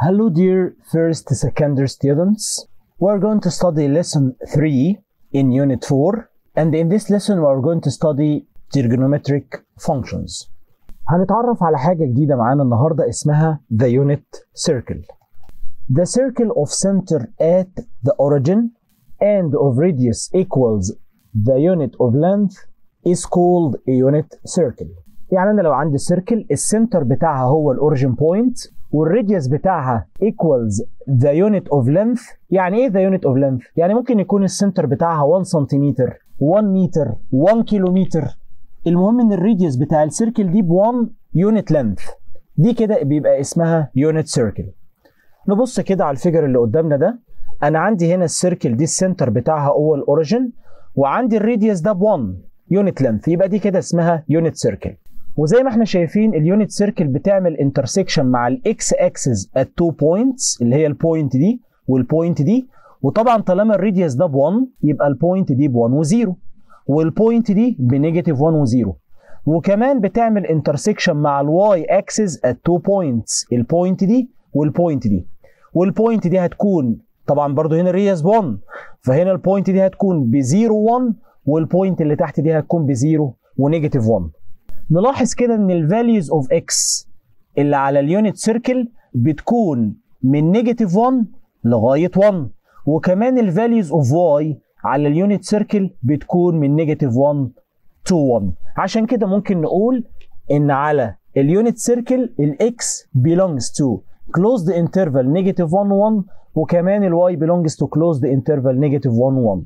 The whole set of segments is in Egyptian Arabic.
Hello dear first secondary students. We're going to study lesson 3 in unit 4 and in this lesson we're going to study trigonometric functions. هنتعرف على حاجة جديدة معانا النهاردة اسمها the unit circle. The circle of center at the origin and of radius equals the unit of length is called a unit circle. يعني انا لو عندي سيركل السنتر بتاعها هو الاوريجين بوينت والراديوس بتاعها equals the unit of length يعني ايه the unit of length يعني ممكن يكون السنتر بتاعها 1 سنتيمتر 1 متر 1 كيلومتر المهم ان الراديوس بتاع السيركل دي ب 1 يونت لينث دي كده بيبقى اسمها يونت سيركل نبص كده على الفيجر اللي قدامنا ده انا عندي هنا السيركل دي السنتر بتاعها هو الاوريجين وعندي الراديوس ده ب 1 يونت لينث يبقى دي كده اسمها يونت سيركل وزي ما احنا شايفين اليونت سيركل بتعمل انترسكشن مع الاكس اكسس ات تو بوينتس اللي هي البوينت دي والبوينت دي وطبعا طالما الراديوس ده ب 1 يبقى البوينت دي ب 1 و0 والبوينت دي بنيجاتيف 1 و0 وكمان بتعمل انترسكشن مع الواي اكسس ات تو بوينتس البوينت دي والبوينت دي والبوينت دي هتكون طبعا برضو هنا الراديوس ب 1 فهنا البوينت دي هتكون ب 0 1 والبوينت اللي تحت دي هتكون ب 0 ونيجاتيف 1 نلاحظ كده ان الفاليوز اوف اكس اللي على اليونت سيركل بتكون من نيجاتيف 1 لغايه 1 وكمان الفاليوز اوف واي على اليونت سيركل بتكون من نيجاتيف 1 تو 1 عشان كده ممكن نقول ان على اليونت سيركل الاكس belongs to closed interval negative 1 1 وكمان الواي belongs to closed interval negative 1 1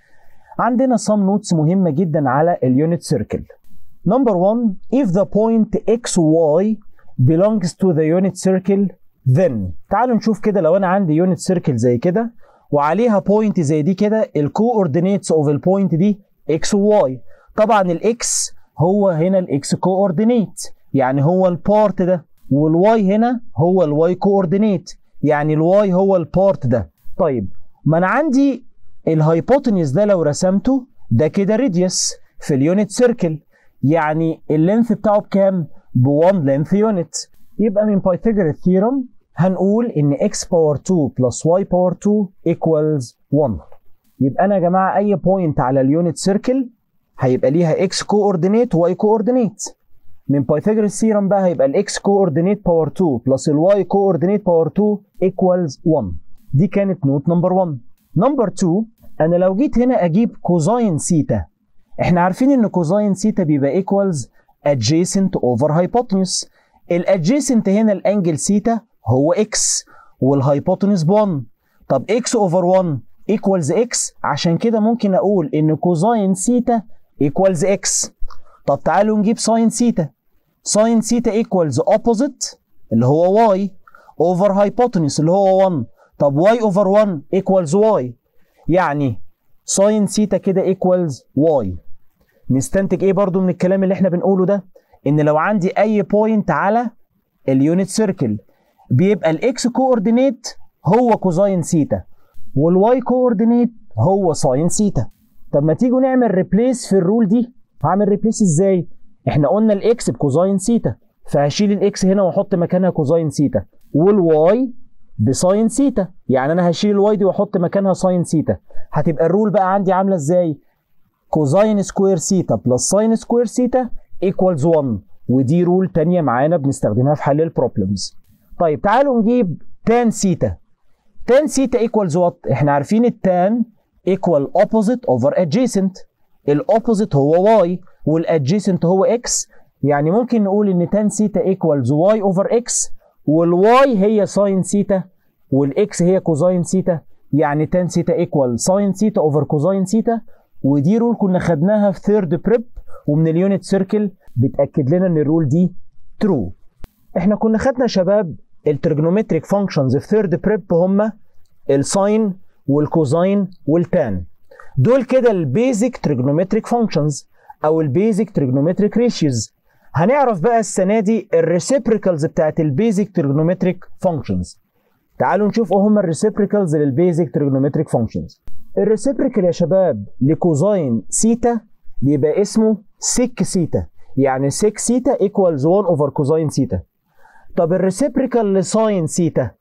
عندنا some notes مهمة جدا على اليونت سيركل Number one, if the point xy belongs to the unit circle then تعالوا نشوف كده لو انا عندي unit circle زي كده وعليها point زي دي كده الكوردينيتس اوف البوينت دي x و y طبعا الاكس هو هنا الاكس كوردينيت يعني هو البارت ده والواي هنا هو الواي كوردينيت يعني الواي هو البارت ده طيب ما انا عندي الهايبوتنيوس ده لو رسمته ده كده راديوس في اليونت سيركل يعني اللينث بتاعه بكام؟ ب 1 لينث يونت يبقى من بايثاغورس ثيرم هنقول ان x باور 2 بلس y باور 2 equals 1 يبقى انا يا جماعه اي بوينت على اليونت سيركل هيبقى ليها x كوردينيت و y كوردينيت من بايثاغورس ثيرم بقى هيبقى الاكس كوردينيت باور 2 بلس الواي كوردينيت باور 2 equals 1 دي كانت نوت نمبر 1 نمبر 2 انا لو جيت هنا اجيب كوزاين سيتا احنا عارفين ان كوزاين سيتا بيبقى ايكوالز adjacent over hypotenuse الادجيسنت هنا الانجل سيتا هو اكس والهايبوتنس ب 1 طب اكس اوفر 1 ايكوالز اكس عشان كده ممكن اقول ان كوزاين سيتا ايكوالز اكس طب تعالوا نجيب ساين سيتا ساين سيتا ايكوالز اوبوزيت اللي هو واي اوفر هايبوتنس اللي هو 1 طب واي اوفر 1 ايكوالز واي يعني ساين سيتا كده ايكوالز واي نستنتج ايه برضو من الكلام اللي احنا بنقوله ده ان لو عندي اي بوينت على اليونت سيركل بيبقى الاكس كوردينيت هو كوزاين سيتا والواي كوردينيت هو ساين سيتا طب ما تيجوا نعمل ريبليس في الرول دي هعمل ريبليس ازاي احنا قلنا الاكس بكوزاين سيتا فهشيل الاكس هنا واحط مكانها كوزاين سيتا والواي بساين سيتا يعني انا هشيل الواي دي واحط مكانها ساين سيتا هتبقى الرول بقى عندي عامله ازاي كوزاين سكوير سيتا بلس ساين سكوير سيتا ايكوالز 1 ودي رول تانية معانا بنستخدمها في حل البروبلمز طيب تعالوا نجيب تان سيتا تان سيتا ايكوالز وات احنا عارفين التان ايكوال اوبوزيت اوفر ادجيسنت الاوبوزيت هو واي والادجيسنت هو اكس يعني ممكن نقول ان تان سيتا ايكوالز واي اوفر اكس والواي هي ساين سيتا والاكس هي كوزاين سيتا يعني تان سيتا ايكوال ساين سيتا اوفر كوزاين سيتا ودي رول كنا خدناها في ثيرد بريب ومن اليونت سيركل بتاكد لنا ان الرول دي ترو احنا كنا خدنا شباب الترجنومتريك فانكشنز في ثيرد بريب هما الساين والكوزاين والتان دول كده البيزك ترجنومتريك فانكشنز او البيزك ترجنومتريك ريشيوز هنعرف بقى السنه دي الريسيبريكالز بتاعت البيزك ترجنومتريك فانكشنز تعالوا نشوف ايه هما الريسيبريكالز للبيزك ترجنومتريك فانكشنز الريسيبريكال يا شباب لكوزاين سيتا بيبقى اسمه سيك سيتا يعني سيك سيتا ايكوالز 1 اوفر كوزاين سيتا طب الريسيبريكال لساين سيتا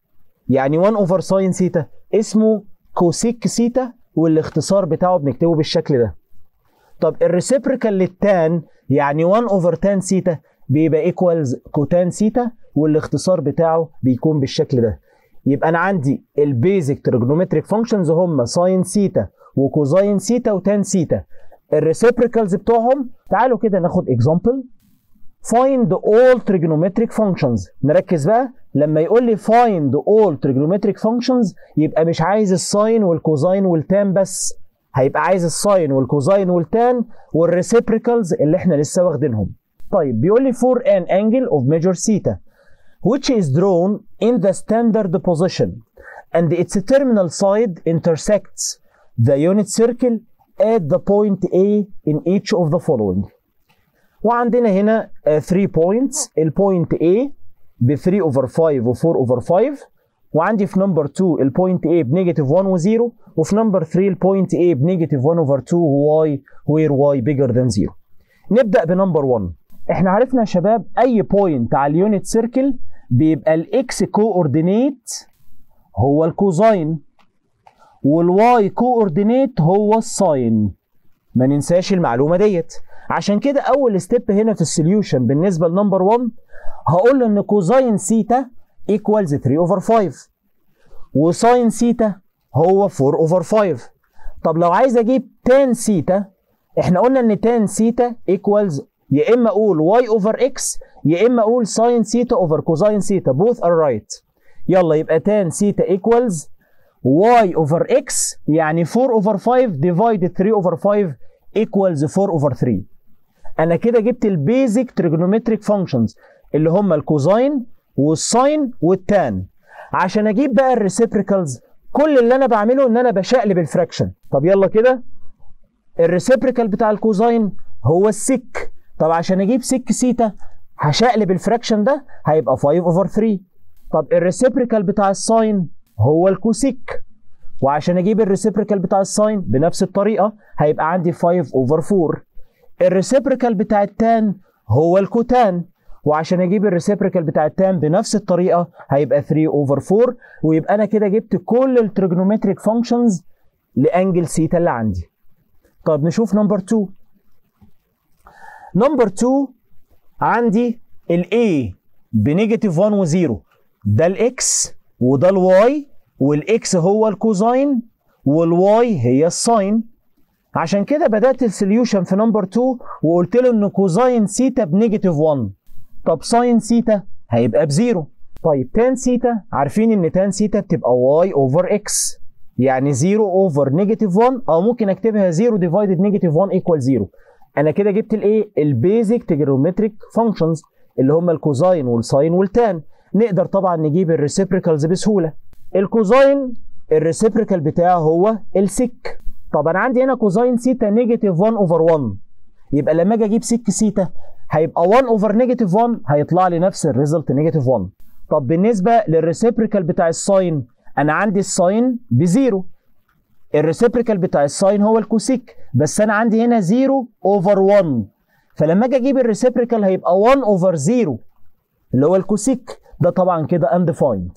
يعني 1 اوفر ساين سيتا اسمه كوسيك سيتا والاختصار بتاعه بنكتبه بالشكل ده طب الريسيبريكال للتان يعني 1 اوفر تان سيتا بيبقى ايكوالز كوتان سيتا والاختصار بتاعه بيكون بالشكل ده يبقى انا عندي البيزك تريجونومتريك فانكشنز هم ساين سيتا وكوزاين سيتا وتان سيتا الريسيبريكالز بتوعهم تعالوا كده ناخد اكزامبل find all trigonometric functions نركز بقى لما يقول لي find all trigonometric functions يبقى مش عايز الساين والكوزاين والتان بس هيبقى عايز الساين والكوزاين والتان والريسيبريكالز اللي احنا لسه واخدينهم طيب بيقول لي for an angle of measure theta which is drawn in the standard position and its terminal side intersects the unit circle at the point A in each of the following وعندنا هنا 3 points البوينت A ب 3 over 5 و 4 over 5 وعندي في نمبر 2 البوينت A بنيجاتيف 1 و 0 وفي نمبر 3 البوينت A بنيجاتيف 1 over 2 و y where y bigger than 0 نبدأ بنمبر 1 احنا عرفنا يا شباب اي بوينت على اليونت سيركل بيبقى الاكس كوردينيت هو الكوزاين والواي كوردينيت هو الساين ما ننساش المعلومه ديت عشان كده اول ستيب هنا في السوليوشن بالنسبه لنمبر 1 هقول له ان كوزاين سيتا ايكوالز 3 اوفر 5 وساين سيتا هو 4 اوفر 5 طب لو عايز اجيب تان سيتا احنا قلنا ان تان سيتا ايكوالز يا اما اقول واي اوفر اكس يا اما اقول ساين سيتا اوفر كوزاين سيتا both are right يلا يبقى تان سيتا ايكوالز y اوفر x يعني 4 اوفر 5 divided 3 اوفر 5 equals 4 اوفر 3 انا كده جبت البيزك تريجونومتريك فانكشنز اللي هم الكوزاين والساين والتان عشان اجيب بقى الريسيبريكالز كل اللي انا بعمله ان انا بشقلب الفراكشن طب يلا كده الريسيبريكال بتاع الكوزاين هو السك طب عشان اجيب سك سيتا هشقلب الفراكشن ده هيبقى 5 اوفر 3 طب الريسيبريكال بتاع الساين هو الكوسيك وعشان اجيب الريسيبريكال بتاع الساين بنفس الطريقه هيبقى عندي 5 اوفر 4 الريسيبريكال بتاع التان هو الكوتان وعشان اجيب الريسيبريكال بتاع التان بنفس الطريقه هيبقى 3 اوفر 4 ويبقى انا كده جبت كل التريجونومتريك فانكشنز لانجل سيتا اللي عندي طب نشوف نمبر 2 نمبر 2 عندي ال A بنيجاتيف 1 و 0 ده الاكس وده الواي والاكس هو الكوزاين والواي هي الساين عشان كده بدات السوليوشن في نمبر 2 وقلت له ان كوزاين سيتا بنيجاتيف 1 طب ساين سيتا هيبقى بزيرو طيب تان سيتا عارفين ان تان سيتا بتبقى واي اوفر اكس يعني 0 اوفر نيجاتيف 1 او ممكن اكتبها 0 ديفايدد نيجاتيف 1 ايكوال 0 انا كده جبت الايه البيزك تجرومتريك فانكشنز اللي هم الكوزاين والساين والتان نقدر طبعا نجيب الريسيبريكالز بسهوله الكوزاين الريسيبريكال بتاعه هو السك طب انا عندي هنا كوزاين سيتا نيجاتيف 1 اوفر 1 يبقى لما اجي اجيب سك سيتا هيبقى 1 اوفر نيجاتيف 1 هيطلع لي نفس الريزلت نيجاتيف 1 طب بالنسبه للريسيبريكال بتاع الساين انا عندي الساين بزيرو الريسيبريكال بتاع الساين هو الكوسيك بس انا عندي هنا 0 اوفر 1 فلما اجي اجيب الريسيبريكال هيبقى 1 اوفر 0 اللي هو الكوسيك ده طبعا كده undefined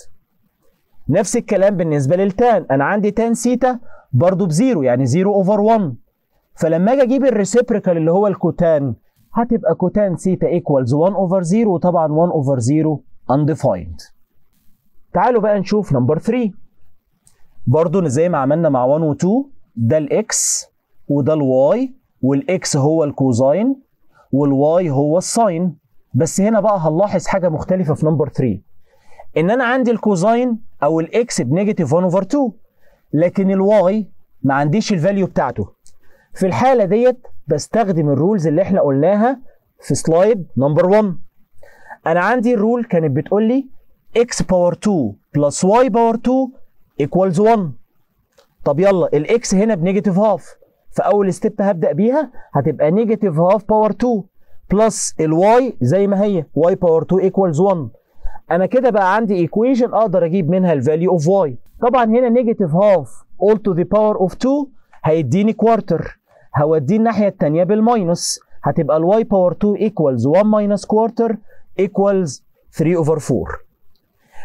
نفس الكلام بالنسبه للتان انا عندي تان سيتا برضو بزيرو يعني 0 اوفر 1 فلما اجي اجيب الريسيبريكال اللي هو الكوتان هتبقى كوتان سيتا ايكوالز 1 اوفر 0 وطبعا 1 اوفر 0 undefined تعالوا بقى نشوف نمبر 3 برضو زي ما عملنا مع 1 و 2 ده الاكس وده الواي والاكس هو الكوزاين والواي هو الساين بس هنا بقى هنلاحظ حاجه مختلفه في نمبر 3 ان انا عندي الكوزاين او الاكس بنيجاتيف 1 اوفر 2 لكن الواي ما عنديش الفاليو بتاعته في الحاله ديت بستخدم الرولز اللي احنا قلناها في سلايد نمبر 1 انا عندي الرول كانت بتقول لي x باور 2 بلس y باور 2 equals 1 طب يلا الاكس هنا بنيجاتيف هاف فاول ستيب هبدا بيها هتبقى نيجاتيف هاف باور 2 بلس الواي زي ما هي y باور 2 equals 1 انا كده بقى عندي ايكويشن اقدر اجيب منها الفاليو اوف y طبعا هنا نيجاتيف هاف all to the power of 2 هيديني كوارتر هوديه الناحيه الثانيه بالماينس هتبقى الواي باور 2 equals 1 minus quarter equals 3 over 4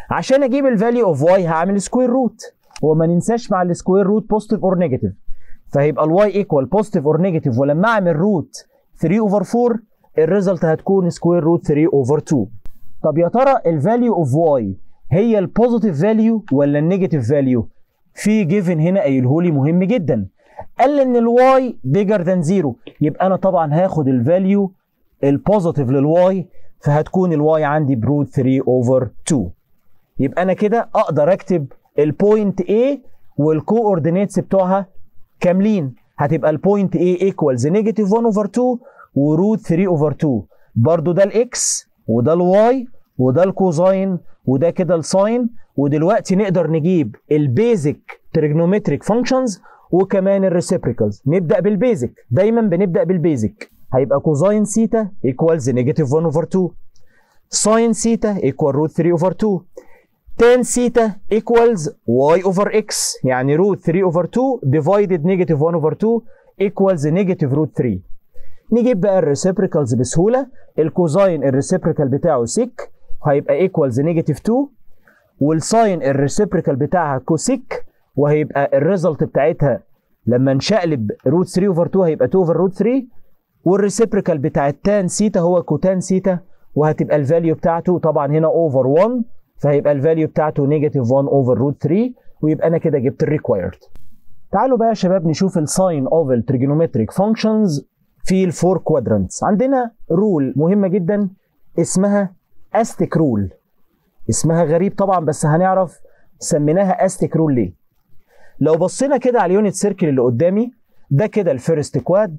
عشان اجيب الفاليو اوف واي هعمل سكوير روت وما ننساش مع السكوير روت بوزيتيف اور نيجاتيف فهيبقى الواي ايكوال بوزيتيف اور نيجاتيف ولما اعمل روت 3 اوفر 4 الريزلت هتكون سكوير روت 3 اوفر 2 طب يا ترى الفاليو اوف واي هي البوزيتيف فاليو ولا النيجاتيف فاليو في جيفن هنا قايله لي مهم جدا قال لي ان الواي بيجر ذان زيرو يبقى انا طبعا هاخد الفاليو البوزيتيف للواي فهتكون الواي عندي بروت 3 اوفر 2 يبقى انا كده اقدر اكتب البوينت A والكوردينيتس بتوعها كاملين هتبقى البوينت A ايكوالز نيجاتيف 1 اوفر 2 وروت 3 اوفر 2 برضو ده الاكس وده الواي وده الكوزاين وده كده الساين ودلوقتي نقدر نجيب البيزك تريجنومتريك فانكشنز وكمان الريسيبريكالز نبدا بالبيزك دايما بنبدا بالبيزك هيبقى كوزاين سيتا ايكوالز نيجاتيف 1 اوفر 2 ساين سيتا ايكوال روت 3 اوفر 2 tan theta equals y over x يعني root 3 over 2 divided negative 1 over 2 equals negative root 3 نجيب بقى الريسيبريكالز بسهولة الكوزاين الريسيبريكال بتاعه سيك هيبقى equals negative 2 والساين الريسيبريكال بتاعها كوسيك وهيبقى الريزلت بتاعتها لما نشقلب روت 3 اوفر 2 هيبقى 2 اوفر روت 3 والريسيبريكال بتاع التان سيتا هو كوتان سيتا وهتبقى الفاليو بتاعته طبعا هنا اوفر 1 فهيبقى الفاليو بتاعته نيجاتيف 1 اوفر روت 3 ويبقى انا كده جبت الريكوايرد تعالوا بقى يا شباب نشوف الساين اوف التريجونومتريك فانكشنز في الفور كوادرانتس عندنا رول مهمه جدا اسمها استيك رول اسمها غريب طبعا بس هنعرف سميناها استيك رول ليه لو بصينا كده على اليونت سيركل اللي قدامي ده كده الفيرست كواد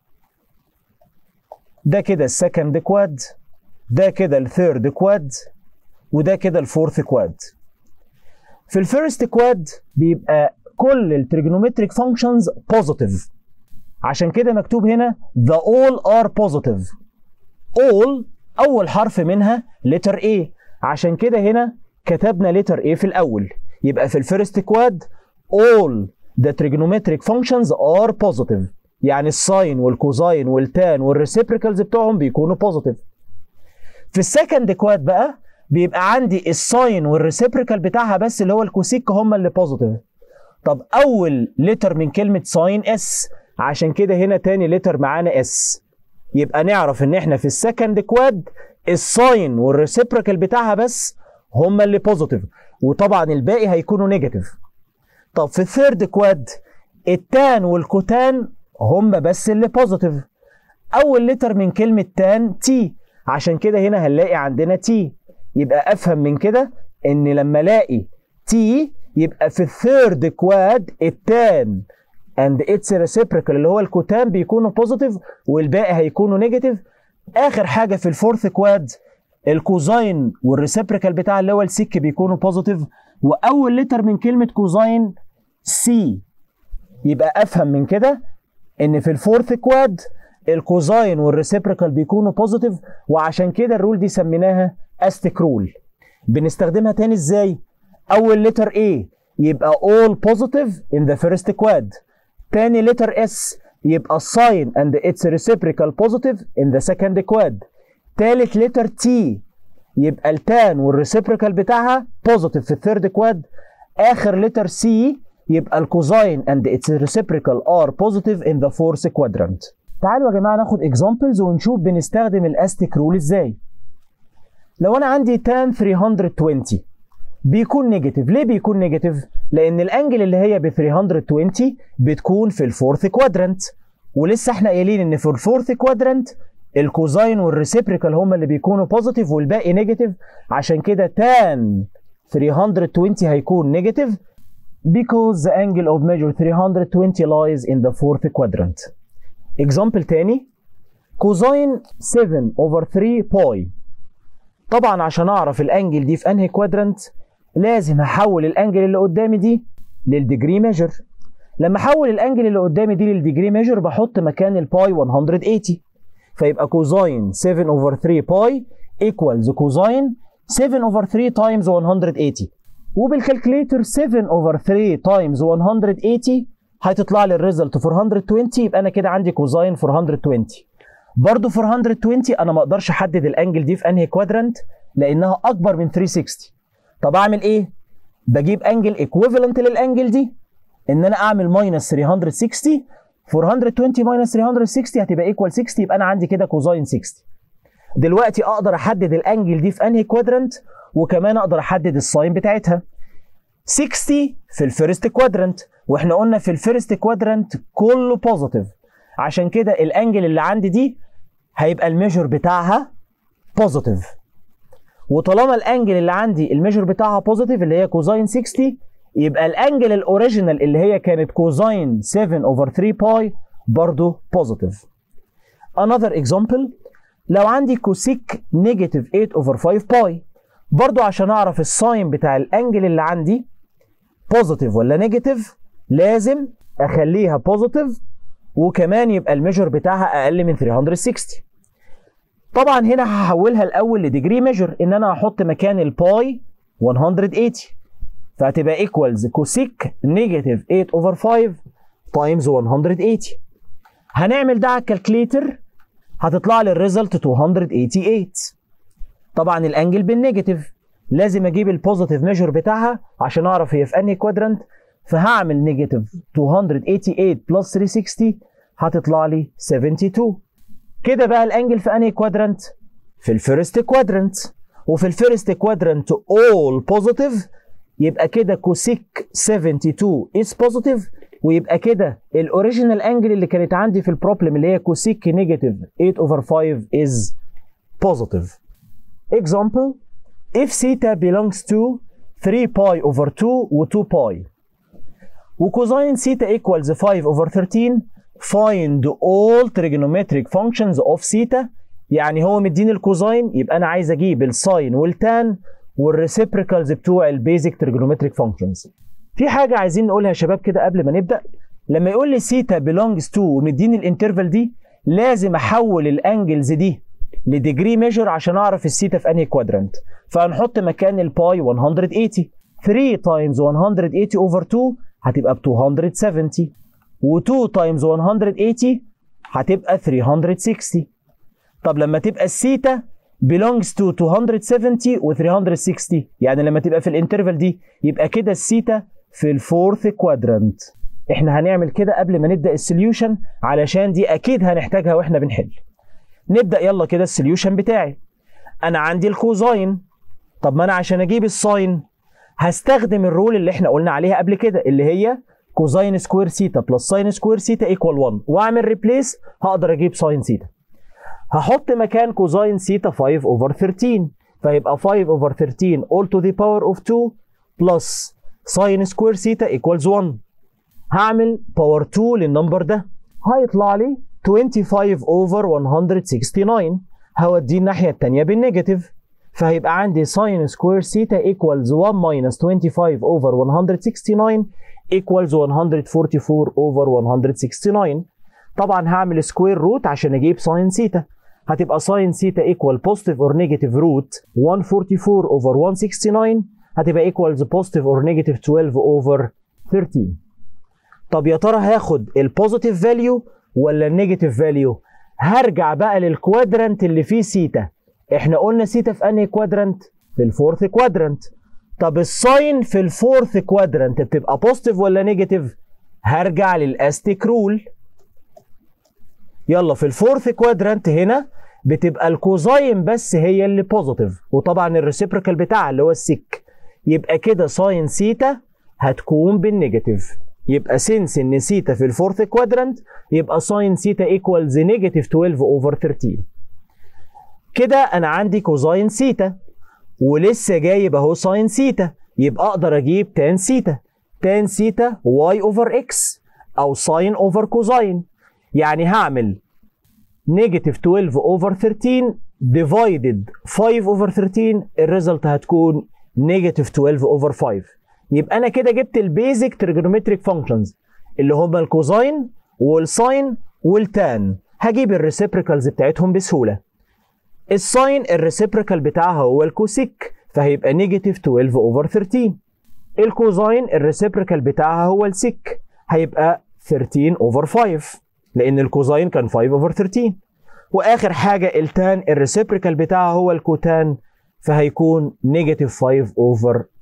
ده كده السكند كواد ده كده الثيرد كواد وده كده الفورث كواد في الفيرست كواد بيبقى كل التريجونومتريك فانكشنز بوزيتيف عشان كده مكتوب هنا the all are positive all اول حرف منها letter A عشان كده هنا كتبنا letter A في الاول يبقى في الفيرست كواد all the trigonometric functions are positive يعني الساين والكوزاين والتان والريسيبريكالز بتوعهم بيكونوا بوزيتيف في السكند كواد بقى بيبقى عندي الساين والريسيبريكال بتاعها بس اللي هو الكوسيك هم اللي بوزيتيف طب اول لتر من كلمه ساين اس عشان كده هنا تاني لتر معانا اس يبقى نعرف ان احنا في السكند كواد الساين والريسيبريكال بتاعها بس هم اللي بوزيتيف وطبعا الباقي هيكونوا نيجاتيف طب في الثيرد كواد التان والكوتان هم بس اللي بوزيتيف اول لتر من كلمه تان تي عشان كده هنا هنلاقي عندنا تي يبقى افهم من كده ان لما الاقي تي يبقى في الثيرد كواد التان اند اتس ريسيبريكال اللي هو الكوتان بيكونوا بوزيتيف والباقي هيكونوا نيجاتيف اخر حاجه في الفورث كواد الكوزاين والريسيبريكال بتاع اللي هو السيك بيكونوا بوزيتيف واول لتر من كلمه كوزاين سي يبقى افهم من كده ان في الفورث كواد الكوزاين والريسيبريكال بيكونوا بوزيتيف وعشان كده الرول دي سميناها استيك رول بنستخدمها تاني ازاي اول لتر A يبقى all positive in the first quad تاني لتر S يبقى sign and its reciprocal positive in the second quad تالت لتر T يبقى التان والريسيبريكال بتاعها positive في الثيرد كواد اخر لتر C يبقى الكوزاين and its reciprocal are positive in the fourth quadrant تعالوا يا جماعه ناخد examples ونشوف بنستخدم الاستيك رول ازاي لو انا عندي تان 320 بيكون نيجاتيف ليه بيكون نيجاتيف لان الانجل اللي هي ب 320 بتكون في الفورث كوادرانت ولسه احنا قايلين ان في الفورث كوادرانت الكوزاين والريسيبريكال هم اللي بيكونوا بوزيتيف والباقي نيجاتيف عشان كده تان 320 هيكون نيجاتيف because the angle of measure 320 lies in the fourth quadrant example تاني كوزاين 7 over 3 باي طبعا عشان اعرف الانجل دي في انهي كوادرانت لازم هحول الانجل اللي قدامي دي للديجري ميجر لما احول الانجل اللي قدامي دي للديجري ميجر بحط مكان الباي 180 فيبقى كوزاين 7 اوفر 3 باي ايكوالز كوزاين 7 اوفر 3 تايمز 180 وبالكالكليتر 7 اوفر 3 تايمز 180 هتطلع لي الريزلت 420 يبقى انا كده عندي كوزاين 420 برضه 420 انا ما اقدرش احدد الانجل دي في انهي كوادرانت لانها اكبر من 360 طب اعمل ايه بجيب انجل ايكويفالنت للانجل دي ان انا اعمل ماينس 360 420 ماينس 360 هتبقى ايكوال 60 يبقى انا عندي كده كوزاين 60 دلوقتي اقدر احدد الانجل دي في انهي كوادرنت وكمان اقدر احدد الساين بتاعتها 60 في الفيرست كوادرنت واحنا قلنا في الفيرست كوادرنت كله بوزيتيف عشان كده الانجل اللي عندي دي هيبقى الميجر بتاعها بوزيتيف وطالما الانجل اللي عندي الميجر بتاعها بوزيتيف اللي هي كوزاين 60 يبقى الانجل الاوريجينال اللي هي كانت كوزاين 7 اوفر 3 باي برضه بوزيتيف another example لو عندي كوسيك نيجاتيف 8 اوفر 5 باي برضو عشان اعرف الساين بتاع الانجل اللي عندي بوزيتيف ولا نيجاتيف لازم اخليها بوزيتيف وكمان يبقى الميجر بتاعها اقل من 360 طبعا هنا هحولها الاول لديجري ميجر ان انا هحط مكان الباي 180 فهتبقى ايكوالز كوسيك نيجاتيف 8 اوفر 5 تايمز 180 هنعمل ده على الكالكليتر هتطلع لي الريزلت 288 طبعا الانجل بالنيجاتيف لازم اجيب البوزيتيف ميجر بتاعها عشان اعرف هي في انهي كوادرنت فهعمل نيجاتيف 288 بلس 360 هتطلع لي 72 كده بقى الانجل في انهي كوادرنت في الفيرست كوادرنت وفي الفيرست كوادرنت all بوزيتيف يبقى كده كوسيك 72 is positive ويبقى كده الاوريجينال انجل اللي كانت عندي في البروبلم اللي هي كوسيك نيجاتيف 8 over 5 is positive example if theta belongs to 3 pi over 2 و 2 pi وكوزين theta equals 5 over 13 find all trigonometric functions of theta يعني هو مديني الكوزين يبقى انا عايز اجيب الساين والتان والريسيبريكالز بتوع البيزك تريجونومتريك فانكشنز في حاجه عايزين نقولها يا شباب كده قبل ما نبدا لما يقول لي سيتا belongs to ومديني الانترفال دي لازم احول الانجلز دي لديجري ميجر عشان اعرف السيتا في انهي كوادرنت فهنحط مكان الباي 180 3 تايمز 180 اوفر 2 هتبقى ب 270 و2 تايمز 180 هتبقى 360 طب لما تبقى السيتا belongs to 270 و 360 يعني لما تبقى في الانترفال دي يبقى كده السيتا في الفورث كوادرانت احنا هنعمل كده قبل ما نبدا السوليوشن علشان دي اكيد هنحتاجها واحنا بنحل نبدا يلا كده السوليوشن بتاعي انا عندي الكوزاين طب ما انا عشان اجيب الساين هستخدم الرول اللي احنا قلنا عليها قبل كده اللي هي كوزاين سكوير سيتا بلس ساين سكوير سيتا ايكوال 1 واعمل ريبليس هقدر اجيب ساين سيتا هحط مكان كوزاين سيتا 5 اوفر 13 فيبقى 5 اوفر 13 all to the power of 2 بلس ساين سكوير سيتا ايكوالز 1 هعمل باور 2 للنمبر ده هيطلع لي 25 اوفر 169 هوديه الناحية التانية بالنيجاتيف فهيبقى عندي ساين سكوير سيتا ايكوالز 1 ماينس 25 اوفر 169 ايكوالز 144 اوفر 169 طبعا هعمل سكوير روت عشان اجيب ساين سيتا هتبقى ساين سيتا ايكوال بوزيتيف اور نيجاتيف روت 144 اوفر 169 هتبقى ايكوالز بوزيتيف اور نيجاتيف 12 اوفر 13 طب يا ترى هاخد البوزيتيف فاليو ولا النيجاتيف فاليو هرجع بقى للكوادرانت اللي فيه سيتا احنا قلنا سيتا في انهي كوادرانت في الفورث كوادرانت طب الساين في الفورث كوادرانت بتبقى بوزيتيف ولا نيجاتيف هرجع للاستيك رول يلا في الفورث كوادرانت هنا بتبقى الكوزاين بس هي اللي بوزيتيف وطبعا الريسيبريكال بتاعها اللي هو السيك يبقى كده ساين سيتا هتكون بالنيجاتيف يبقى سنس ان سيتا في الفورث كوادرانت يبقى ساين سيتا ايكوالز نيجاتيف 12 اوفر 13 كده انا عندي كوزاين سيتا ولسه جايب اهو ساين سيتا يبقى اقدر اجيب تان سيتا تان سيتا واي اوفر اكس او ساين اوفر كوزاين يعني هعمل نيجاتيف 12 اوفر 13 ديفايدد 5 اوفر 13 الريزلت هتكون نيجاتيف 12 اوفر 5 يبقى انا كده جبت البيزك تريجونومتريك فانكشنز اللي هما الكوزاين والساين والتان هجيب الريسيبريكالز بتاعتهم بسهوله الساين الريسيبريكال بتاعها هو الكوسيك فهيبقى نيجاتيف 12 اوفر 13 الكوزاين الريسيبريكال بتاعها هو السيك هيبقى 13 اوفر 5 لان الكوزاين كان 5 اوفر 13 واخر حاجه التان الريسيبريكال بتاعها هو الكوتان فهيكون نيجاتيف 5 اوفر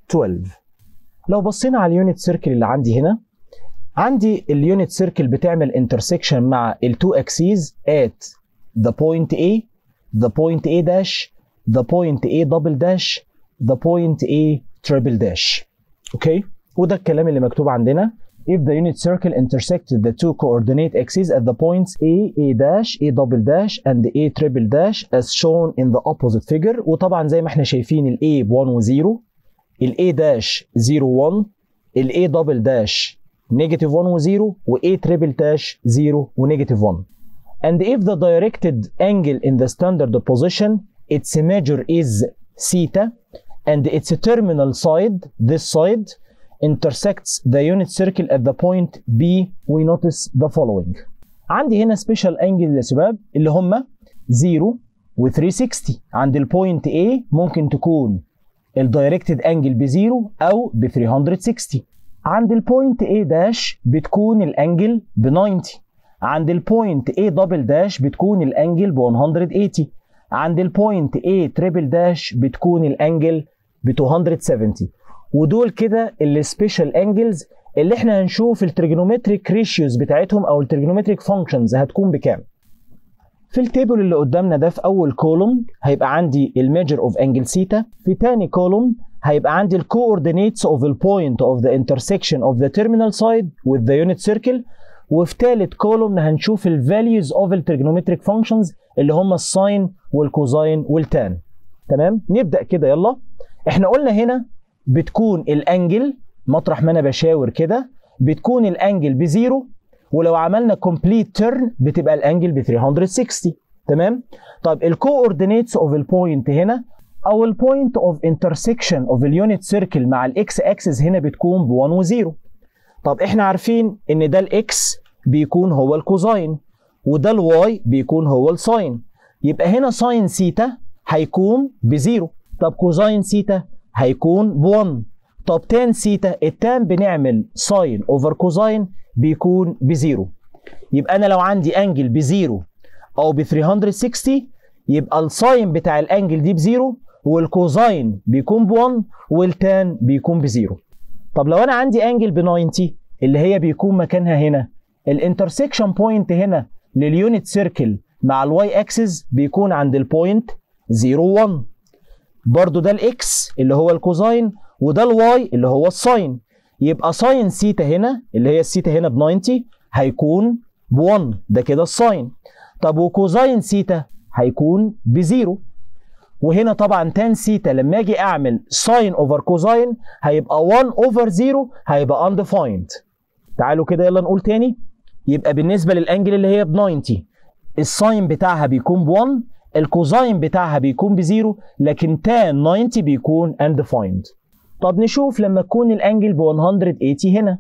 12 لو بصينا على اليونت سيركل اللي عندي هنا عندي اليونت سيركل بتعمل انترسكشن مع التو اكسيز at the point A the point A dash the point A double dash the point A triple dash اوكي وده الكلام اللي مكتوب عندنا if the unit circle intersected the two coordinate axes at the points A, A dash, A double dash and A triple dash as shown in the opposite figure وطبعا زي ما احنا شايفين ال A ب 1 و 0 ال A dash 0 1 ال A double dash negative 1 و 0 و A triple dash 0 و negative 1 and if the directed angle in the standard position its measure is theta and its terminal side this side intersects the unit circle at the point B we notice the following عندي هنا special angle يا شباب اللي هم 0 و 360 عند البوينت A ممكن تكون الدايركتد انجل بزيرو او ب 360 عند البوينت A داش بتكون الانجل ب 90 عند البوينت A دبل داش بتكون الانجل ب 180 عند البوينت A تريبل داش بتكون الانجل ب 270 ودول كده السبيشال انجلز اللي احنا هنشوف التريجونومتريك ريشيوز بتاعتهم او التريجونومتريك فانكشنز هتكون بكام في التيبل اللي قدامنا ده في اول كولوم هيبقى عندي الميجر اوف انجل سيتا في تاني كولوم هيبقى عندي الكوردينيتس اوف البوينت اوف ذا انترسكشن اوف ذا تيرمينال سايد with the unit circle وفي تالت كولوم هنشوف الفاليوز اوف التريجونومتريك فانكشنز اللي هم الساين والكوزاين والتان تمام نبدا كده يلا احنا قلنا هنا بتكون الانجل مطرح ما انا بشاور كده بتكون الانجل بزيرو ولو عملنا كومبليت تيرن بتبقى الانجل ب 360 تمام طب الكوردينيتس اوف البوينت هنا او البوينت اوف انترسكشن اوف اليونت سيركل مع الاكس اكسس هنا بتكون ب 1 و0 طب احنا عارفين ان ده الاكس بيكون هو الكوزاين وده الواي بيكون هو الساين يبقى هنا ساين سيتا هيكون بزيرو طب كوزاين سيتا هيكون ب 1 طب تان سيتا التان بنعمل ساين اوفر كوزاين بيكون بزيرو يبقى انا لو عندي انجل بزيرو او ب 360 يبقى الساين بتاع الانجل دي بزيرو والكوزاين بيكون ب 1 والتان بيكون بزيرو طب لو انا عندي انجل ب 90 اللي هي بيكون مكانها هنا الانترسكشن بوينت هنا لليونت سيركل مع الواي اكسس بيكون عند البوينت 0 1 برضو ده الاكس اللي هو الكوزاين وده الواي اللي هو الساين يبقى ساين سيتا هنا اللي هي السيتا هنا ب 90 هيكون ب 1 ده كده الساين طب وكوزاين سيتا هيكون بزيرو وهنا طبعا تان سيتا لما اجي اعمل ساين اوفر كوزاين هيبقى 1 اوفر 0 هيبقى undefined تعالوا كده يلا نقول تاني يبقى بالنسبه للانجل اللي هي ب 90 الساين بتاعها بيكون ب 1 الكوزاين بتاعها بيكون بزيرو لكن تان 90 بيكون undefined طب نشوف لما تكون الانجل ب 180 هنا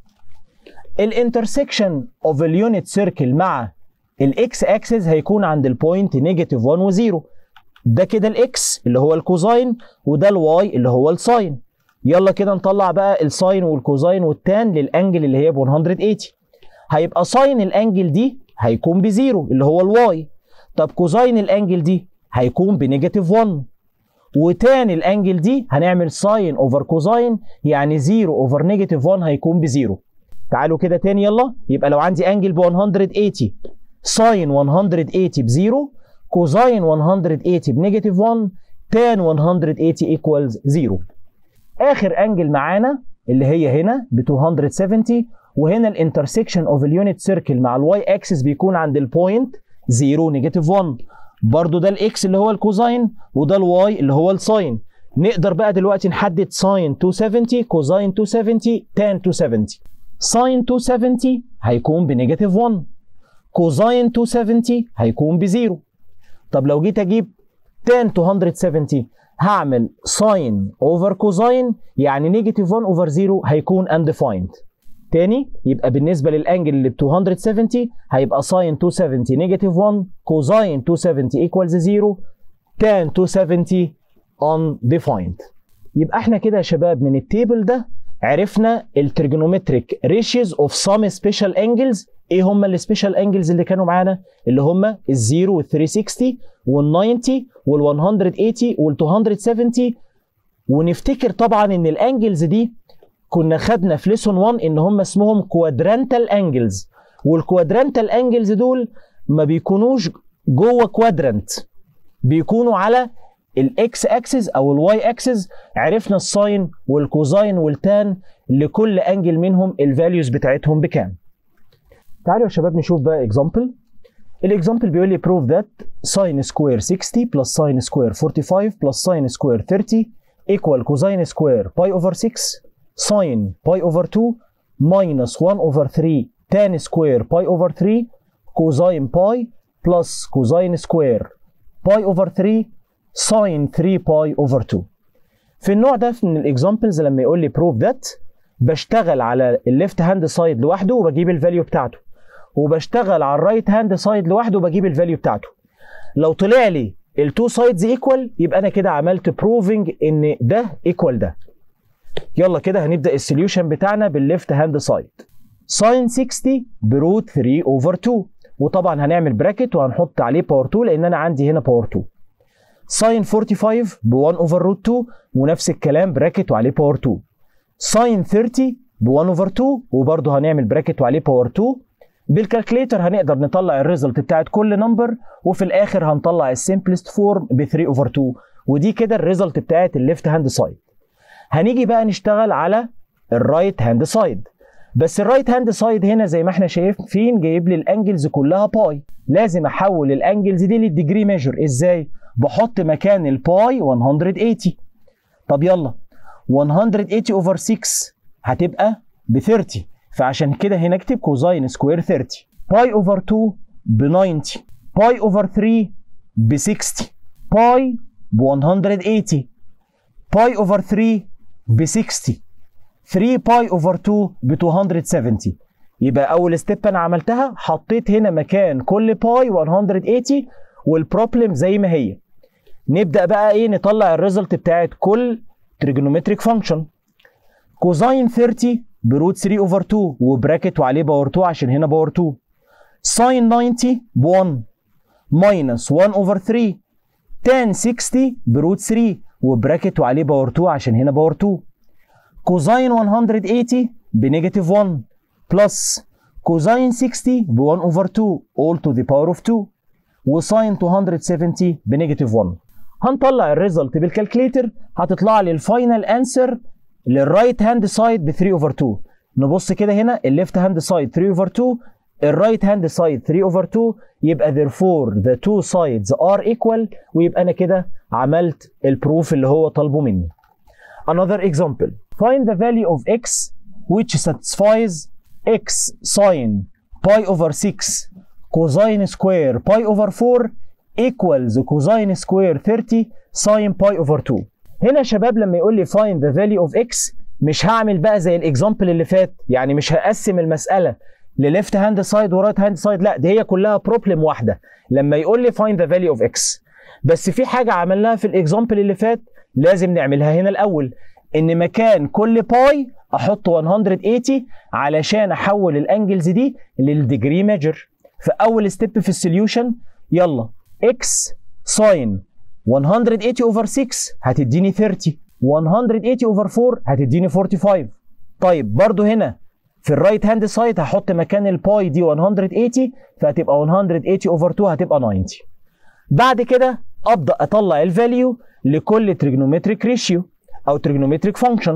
الانترسكشن اوف اليونت سيركل مع الاكس اكسس هيكون عند البوينت نيجاتيف 1 و0 ده كده الاكس اللي هو الكوزاين وده الواي اللي هو الساين يلا كده نطلع بقى الساين والكوزاين والتان للانجل اللي هي ب 180 هيبقى ساين الانجل دي هيكون بزيرو اللي هو الواي طب كوزاين الانجل دي هيكون بنيجاتيف 1 وتان الانجل دي هنعمل ساين اوفر كوزاين يعني 0 اوفر نيجاتيف 1 هيكون بزيرو تعالوا كده تاني يلا يبقى لو عندي انجل ب 180 ساين 180 بزيرو كوزاين 180 بنيجاتيف 1 تان 180 ايكوالز 0 اخر انجل معانا اللي هي هنا ب 270 وهنا الانترسكشن اوف اليونت سيركل مع الواي اكسس بيكون عند البوينت 0 نيجاتيف 1 برضو ده الاكس اللي هو الكوزاين وده الواي اللي هو الساين نقدر بقى دلوقتي نحدد ساين 270 كوزاين 270 تان 270 ساين 270 هيكون بنيجاتيف 1 كوزاين 270 هيكون بزيرو طب لو جيت اجيب تان 270 هعمل ساين اوفر كوزاين يعني نيجاتيف 1 اوفر 0 هيكون undefined تاني يبقى بالنسبه للانجل اللي ب 270 هيبقى ساين 270 نيجاتيف 1 كوزاين 270 ايكوالز 0 تان 270 undefined يبقى احنا كده يا شباب من التيبل ده عرفنا الترجونومتريك ريشيوز اوف سام سبيشال انجلز ايه هم السبيشال انجلز اللي كانوا معانا اللي هم الزيرو وال 360 وال 90 وال 180 وال 270 ونفتكر طبعا ان الانجلز دي كنا خدنا في ليسون 1 ان هم اسمهم كوادرانتال انجلز والكوادرانتال انجلز دول ما بيكونوش جوه كوادرانت بيكونوا على الاكس اكسس او الواي اكسس عرفنا الساين والكوزاين والتان لكل انجل منهم الفاليوز بتاعتهم بكام تعالوا يا شباب نشوف بقى اكزامبل الاكزامبل بيقول لي prove that sin square 60 plus sin square 45 plus sin square 30 equal cosine square pi over 6 sin pi over 2 minus 1 over 3 tan square pi over 3 cosine pi plus cosine square pi over 3 sin 3 pi over 2 في النوع ده من الاكزامبلز لما يقول لي prove that بشتغل على الليفت هاند سايد لوحده وبجيب الفاليو بتاعته وبشتغل على الرايت هاند سايد لوحده وبجيب الفاليو بتاعته لو طلع لي التو سايدز ايكوال يبقى انا كده عملت بروفنج ان ده ايكوال ده يلا كده هنبدا السوليوشن بتاعنا بالليفت هاند سايد ساين 60 بروت 3 اوفر 2 وطبعا هنعمل براكت وهنحط عليه باور 2 لان انا عندي هنا باور 2 ساين 45 ب 1 اوفر روت 2 ونفس الكلام براكت وعليه باور 2 ساين 30 ب 1 اوفر 2 وبرده هنعمل براكت وعليه باور 2 بالكالكليتر هنقدر نطلع الريزلت بتاعت كل نمبر وفي الاخر هنطلع السمبلست فورم ب 3 اوفر 2 ودي كده الريزلت بتاعت الليفت هاند سايد هنيجي بقى نشتغل على الرايت هاند سايد بس الرايت هاند سايد هنا زي ما احنا شايفين جايب لي الانجلز كلها باي لازم احول الانجلز دي للديجري ميجر ازاي بحط مكان الباي 180 طب يلا 180 اوفر 6 هتبقى ب 30 فعشان كده هنا اكتب كوزاين سكوير 30 باي اوفر 2 ب 90 باي اوفر 3 ب 60 باي ب 180 باي اوفر 3 ب 60 3 باي اوفر 2 ب 270 يبقى اول ستيب انا عملتها حطيت هنا مكان كل باي 180 والبروبلم زي ما هي نبدا بقى ايه نطلع الريزلت بتاعت كل تريجونومتريك فانكشن كوزاين 30 بروت 3 اوفر 2 وبراكت وعليه باور 2 عشان هنا باور 2 ساين 90 ب 1 ماينس 1 اوفر 3 تان 60 بروت 3 وبراكت وعليه باور 2 عشان هنا باور 2 كوزاين 180 بنيجاتيف 1 بلس كوزاين 60 ب 1 اوفر 2 all to the power of 2 وساين 270 بنيجاتيف 1 هنطلع الريزلت بالكالكليتر هتطلع لي الفاينل انسر للرايت هاند سايد ب 3 اوفر 2 نبص كده هنا الليفت هاند سايد 3 اوفر 2 الرايت هاند سايد 3 اوفر 2 يبقى therefore the two sides are equal ويبقى انا كده عملت البروف اللي هو طالبه مني another example find the value of x which satisfies x sine pi over 6 cosine square pi over 4 equals cosine square 30 sine pi over 2 هنا يا شباب لما يقول لي find the value of x مش هعمل بقى زي الاكزامبل اللي فات يعني مش هقسم المساله لليفت هاند سايد ورايت هاند سايد لا دي هي كلها بروبلم واحده لما يقول لي find the value of x بس في حاجه عملناها في الاكزامبل اللي فات لازم نعملها هنا الاول ان مكان كل باي احط 180 علشان احول الانجلز دي للديجري ميجر في اول ستيب في السوليوشن يلا x ساين 180 اوفر 6 هتديني 30 180 اوفر 4 هتديني 45 طيب برضو هنا في الرايت هاند سايد هحط مكان الباي دي 180 فهتبقى 180 اوفر 2 هتبقى 90 بعد كده ابدا اطلع الفاليو لكل تريجنومتريك ريشيو او تريجنومتريك فانكشن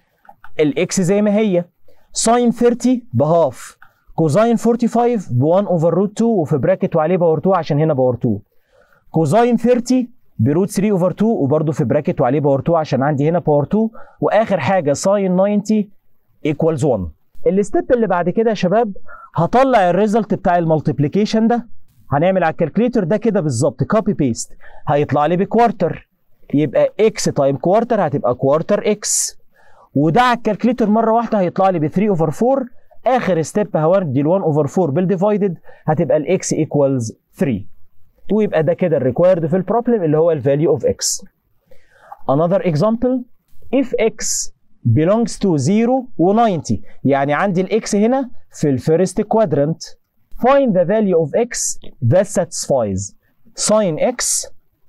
الاكس زي ما هي ساين 30 بهاف كوزاين 45 ب 1 اوفر روت 2 وفي براكت وعليه باور 2 عشان هنا باور 2 كوزاين 30 بروت 3 اوفر 2 وبرده في براكت وعليه باور 2 عشان عندي هنا باور 2 واخر حاجه ساين 90 ايكوالز 1 الستيب اللي بعد كده يا شباب هطلع الريزلت بتاع المالتيبليكيشن ده هنعمل على الكالكليتر ده كده بالظبط كوبي بيست هيطلع لي بكوارتر يبقى اكس تايم كوارتر هتبقى كوارتر اكس وده على الكالكليتر مره واحده هيطلع لي ب 3 اوفر 4 اخر ستيب هودي ال 1 اوفر 4 بالديفايدد هتبقى الاكس ايكوالز 3 ويبقى ده كده الريكوايرد في البروبلم اللي هو الفاليو اوف x another example if x belongs to 0 و 90 يعني عندي الاكس هنا في الفيرست quadrant find the value of x that satisfies sin x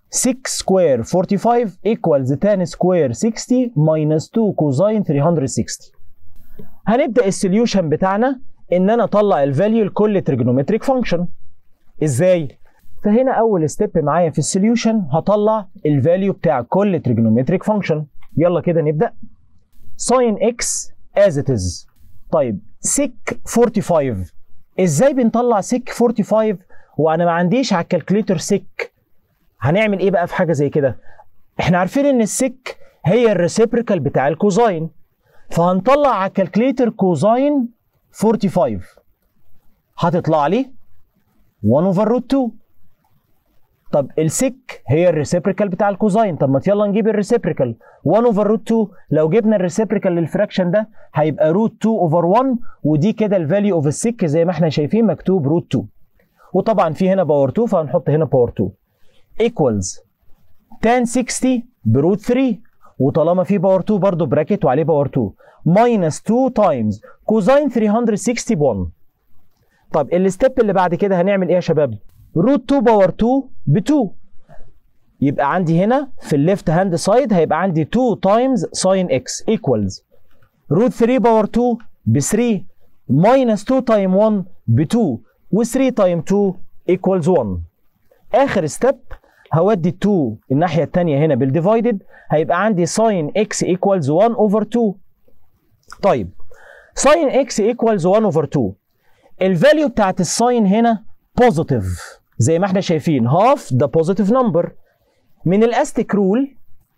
6 square 45 equals tan square 60 minus 2 cosine 360 هنبدا السوليوشن بتاعنا ان انا اطلع الفاليو لكل تريجونومتريك فانكشن ازاي فهنا اول ستيب معايا في السوليوشن هطلع الفاليو بتاع كل تريجونومتريك فانكشن يلا كده نبدا sin x as it is طيب sec 45 ازاي بنطلع sec 45 وانا ما عنديش على الكالكوليتر sec هنعمل ايه بقى في حاجه زي كده احنا عارفين ان السك هي الريسيبريكال بتاع الكوزاين فهنطلع على الكالكوليتر كوزاين 45 هتطلع لي 1 اوفر روت 2 طب السك هي الريسيبريكال بتاع الكوزاين طب ما يلا نجيب الريسيبريكال 1 اوفر روت 2 لو جبنا الريسيبريكال للفراكشن ده هيبقى روت 2 اوفر 1 ودي كده الفاليو اوف السك زي ما احنا شايفين مكتوب روت 2 وطبعا في هنا باور 2 فهنحط هنا باور 2 equals tan 60 بروت 3 وطالما في باور 2 برضه براكت وعليه باور 2 minus 2 times كوزين 360 ب 1 طب الستيب اللي بعد كده هنعمل ايه يا شباب؟ روت 2 باور 2 ب 2 يبقى عندي هنا في الليفت هاند سايد هيبقى عندي 2 times sin x equals روت 3 باور 2 ب 3 minus 2 تايم 1 ب 2 و 3 تايم 2 equals 1 اخر ستيب هودي 2 الناحيه الثانيه هنا بالديفايدد هيبقى عندي sin x equals 1 over 2 طيب sin x equals 1 over 2 الفاليو بتاعت الساين هنا بوزيتيف زي ما احنا شايفين half ده بوزيتيف نمبر من الاستيك رول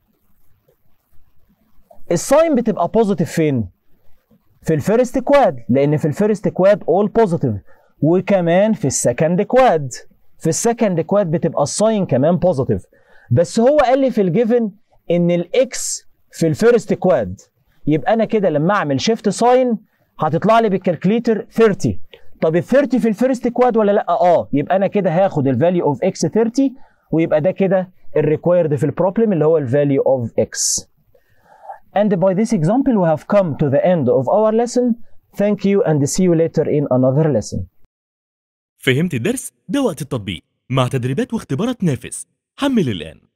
الساين بتبقى بوزيتيف فين؟ في الفيرست كواد لان في الفيرست كواد اول بوزيتيف وكمان في السكند كواد في السكند كواد بتبقى الساين كمان بوزيتيف بس هو قال لي في الجيفن ان الاكس في الفيرست كواد يبقى انا كده لما اعمل شيفت ساين هتطلع لي بالكالكليتر 30 طب ال 30 في الفيرست كواد ولا لا اه يبقى انا كده هاخد الفاليو اوف اكس 30 ويبقى ده كده الريكوايرد في البروبلم اللي هو الفاليو اوف اكس And by this example we have come to the end of our lesson. Thank you and see you later in another lesson. فهمت الدرس؟ ده وقت التطبيق مع تدريبات واختبارات نافس حمل الآن